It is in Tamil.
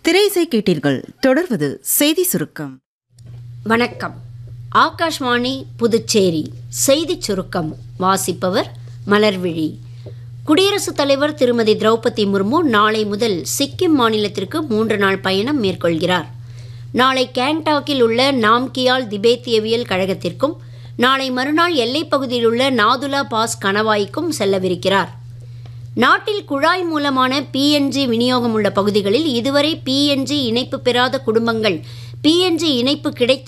திரைசை கேட்டீர்கள் தொடர்வது செய்தி சுருக்கம் வணக்கம் ஆகாஷ்வாணி புதுச்சேரி செய்திச் சுருக்கம் வாசிப்பவர் மலர்விழி குடியரசுத் தலைவர் திருமதி திரௌபதி முர்மு நாளை முதல் சிக்கிம் மாநிலத்திற்கு மூன்று நாள் பயணம் மேற்கொள்கிறார் நாளை கேங்டாக்கில் உள்ள நாம்கியால் திபேத்தியவியல் கழகத்திற்கும் நாளை மறுநாள் எல்லைப் பகுதியில் உள்ள நாதுலா பாஸ் கணவாய்க்கும் செல்லவிருக்கிறார் நாட்டில் குழாய் மூலமான பிஎன்ஜி விநியோகம் உள்ள பகுதிகளில் இதுவரை பிஎன்ஜி இணைப்பு பெறாத குடும்பங்கள் பிஎன்ஜி இணைப்பு கிடைத்த